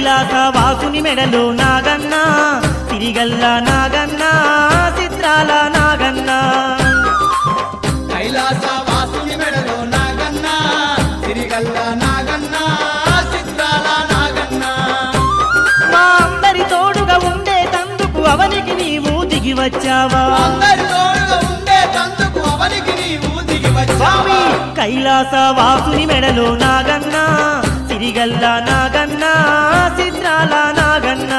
కైలాస వాసుని మెడలో నాగన్న తిరిగల్ల నాగన్న చిత్రాల నాగన్న కైలాస వాసుని మెడలో నాగన్న తిరిగల్ల నాగన్న చిత్రాల నాగన్న మా అందరి తోడుగా ఉండే తందుకు అవనికి నీవు దిగి వచ్చావా అందరి తోడుగా ఉండే తందుకు అవనికి నీవు దిగి స్వామి వచ్చావా కైలాస వాసుని మెడలో నాగన్న తిరిగల్ల నాగన్న చిత్రాల నాగన్న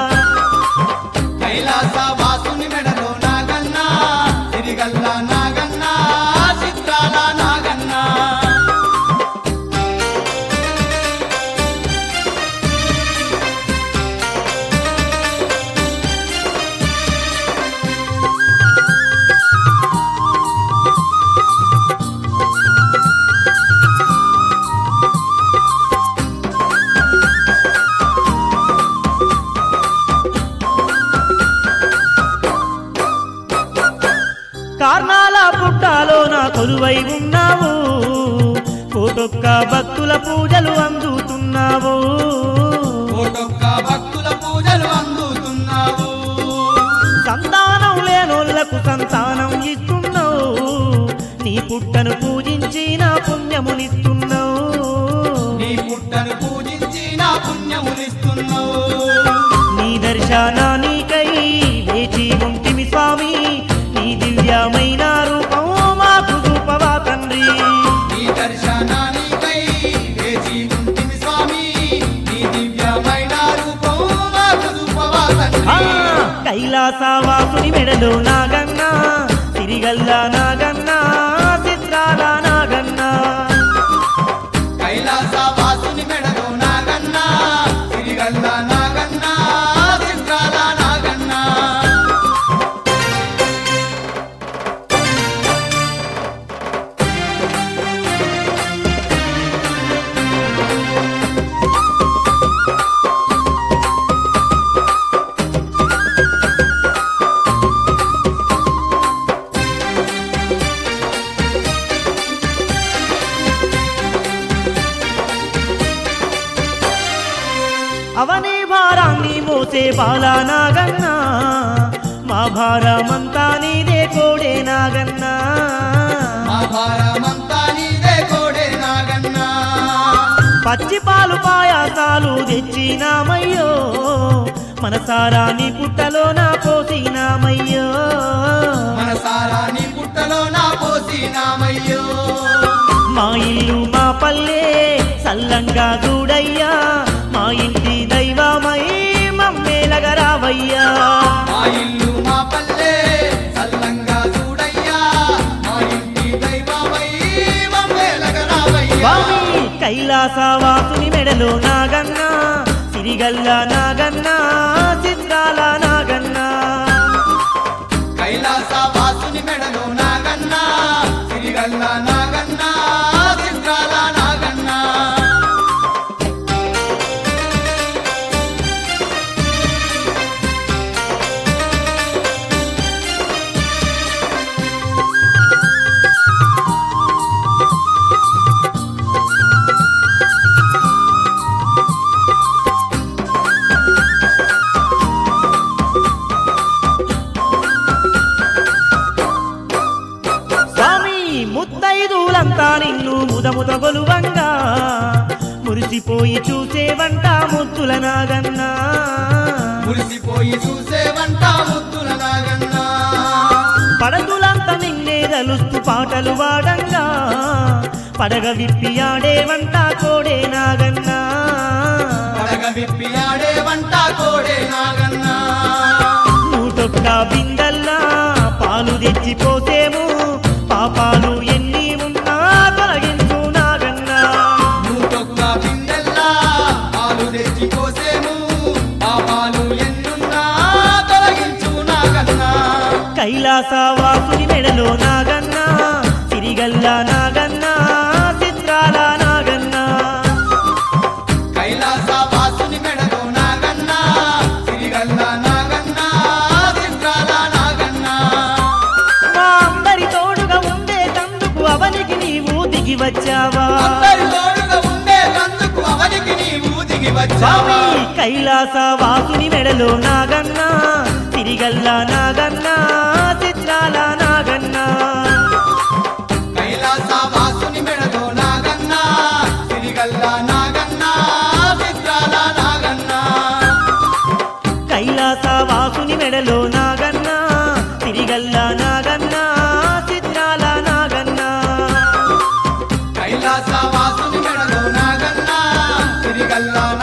కైలాస వాసుని మెడలో నాగన్న తిరిగల్ల నాగన్న చిత్రాల నాగన్న కార్నాల పుట్టాలో నా కొలువై ఉన్నావు కోటొక్క భక్తుల పూజలు అందుతున్నావు కోటొక్క భక్తుల పూజలు అందుతున్నావు సంతానం లేనోళ్లకు సంతానం ఇస్తున్నావు నీ పుట్టను పూజించి నా పుణ్యమునిస్తున్నావు నీ పుట్టను పూజించి నా పుణ్యమునిస్తున్నావు నీ దర్శనానికై వేచి ఉంటిమి స్వామి నీ దివ్యమైన రూపం మాకు చూపవా తండ్రి నీ దర్శనానికై వేచి ఉంటిమి స్వామి నీ దివ్యమైన రూపం మాకు చూపవా ఆ, తండ్రి కైలాసవాసుని మెడలో నాగన్న తిరిగల్ల నాగన్న చిత్రాల నాగన్న కైలాస వాసుని మెడలో నాగన్న తిరిగల్ల నాగన్న చిత్రాల నాగన్న అవని భారాన్ని మోసే బాలా నాగన్న మా భారమంతా నీదే కోడే నాగన్న మా భారమంతా నీదే కోడే నాగన్న పచ్చి పాలు పాయాసాలు తెచ్చినామయ్యో మనసారా నీ పుట్టలో నా పోసినామయ్యో మనసారా నీ పుట్టలో నా పోసినామయ్యో మా ఇల్లు మా పల్లె సల్లంగా చూడయ్యా మా ఇంటి దైవమై మమ్మేలగా రావయ్యా మా ఇల్లు మా పల్లె సల్లంగా చూడయ్యా మా ఇంటి దైవమై మమ్మేలగ రావయ్యా స్వామి కైలాసవాసుని మెడలో నాగన్న సిరిగల్ల నాగన్న చిత్రాల నాగన్న కైలాస వాసుని మెడలో నాగన్న సిరిగల్ల నాగన్న చిత్రాల నాగన్న స్వామి ముత్తైదులంతా నిన్ను ముదముద గొలువంగా మురిసిపోయి చూసేవంట ముద్దుల నాగన్న మురిసిపోయి చూసేవంట ముద్దుల నాగన్న పడతులంతా నిన్నే తలుస్తూ పాటలు వాడంగా పడగ విప్పి ఆడేవంట కోడే నాగన్న పడగ విప్పి ఆడే వంట కోడే నాగన్న నూటొక్క బిందల్లా పాలు తెచ్చి పోసేము పాపాలు ఎన్ని ఉన్నా తొలగించు నాగన్న నూటొక్క బిందెల్లా పాలు తెచ్చి పోసేము ఆ పాలు ఎన్నున్నా తొలగించు నాగన్న కైలాసవాసుని మెడలో నాగన్న తిరిగల్ల నాగన్న చిత్రాల నాగన్న కైలాస వాసుని మెడలో నాగన్న సిరిగల్ల నాగన్న చిత్రాల నాగన్న మా అందరి తోడుగా ఉండే తందుకు అవనికి నీవు దిగి వచ్చావా అందరి తోడుగా ఉండే తందుకు అవనికి నీవు దిగి దిగి స్వామి వచ్చావా కైలాస వాసుని మెడలో నాగన్న తిరిగల్ల నాగన్న చిత్రాల నాగన్న కైలాస వాసుని మెడలో నాగన్న తిరిగల్ల నాగన్న చిత్రాల నాగన్న కైలాస వాసుని మెడలో నాగన్న తిరిగల్ల నాగన్న చిత్రాల నాగన్న కైలాస వాసుని మెడలో నాగన్న తిరిగల్ల